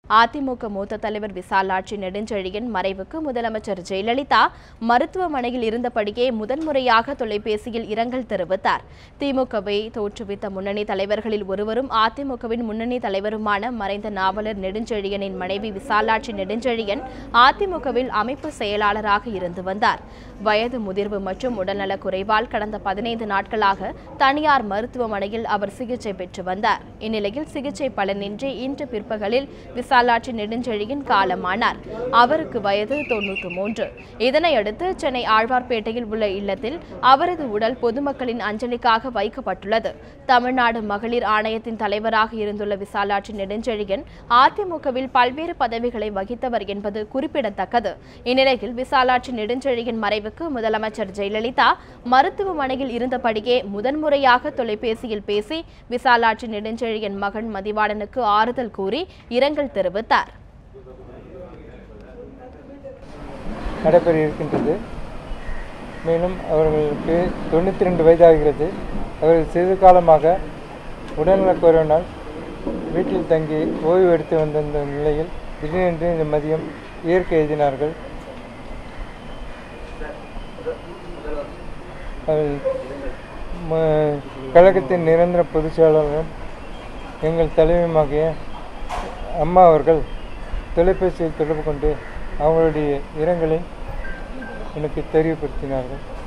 அதிமுக மூத்த தலைவர் விசாலாட்சி நெடுஞ்செழியன் மறைவுக்கு முதலமைச்சர் ஜெயலலிதா மருத்துவமனையில் இருந்தபடியே முதன்முறையாக தொலைபேசியில் இரங்கல் தெரிவித்தார் திமுகவை தோற்றுவித்த முன்னணி தலைவர்களில் ஒருவரும் அதிமுகவின் முன்னணி தலைவருமான மறைந்த நாவலர் நெடுஞ்செழியனின் மனைவி விசாலாட்சி நெடுஞ்செழியன் அதிமுகவில் அமைப்பு செயலாளராக இருந்து வந்தார் வயது முதிர்வு மற்றும் உடல்நலக் குறைவால் கடந்த பதினைந்து நாட்களாக தனியார் மருத்துவமனையில் அவர் சிகிச்சை பெற்று வந்தார் இந்நிலையில் சிகிச்சை பலனின்றி இன்று பிற்பகலில் விசாலாட்சி நெடுஞ்செழியன் காலமானார் அவருக்கு வயது தொன்னூற்று மூன்று இதனையடுத்து சென்னை ஆழ்வார்பேட்டையில் உள்ள இல்லத்தில் அவரது உடல் பொதுமக்களின் அஞ்சலிக்காக வைக்கப்பட்டுள்ளது தமிழ்நாடு மகளிர் ஆணையத்தின் தலைவராக இருந்துள்ள விசாலாட்சி நெடுஞ்செழியன் அதிமுகவில் பல்வேறு பதவிகளை வகித்தவர் என்பது குறிப்பிடத்தக்கது இந்நிலையில் விசாலாட்சி நெடுஞ்செழியன் மறைவுக்கு முதலமைச்சர் ஜெயலலிதா மருத்துவமனையில் இருந்தபடியே முதன்முறையாக தொலைபேசியில் பேசி விசாலாட்சி நெடுஞ்செழியன் மகன் மதிவாணனுக்கு ஆறுதல் கூறி இரங்கல் தெரிவித்தார் நடைபெற இருக்கின்றது மேலும் அவர்களுக்கு தொண்ணூற்றி ரெண்டு வயதாகிறது அவர்கள் சிறிது காலமாக உடல்நலக் குறைவினால் வீட்டில் தங்கி ஓய்வு எடுத்து வந்திருந்த நிலையில் திடீரென்று இந்த மதியம் இயற்கை எழுதினார்கள் அவர்கள் ம- கழகத்தின் நிரந்தர பொதுச் செயலாளரும் எங்கள் தலைவருமாகிய அம்மா அவர்கள் தொலைபேசியில் தொடர்பு கொண்டு அவங்களுடைய இரங்கலை எனக்கு தெரியப்படுத்தினார்கள்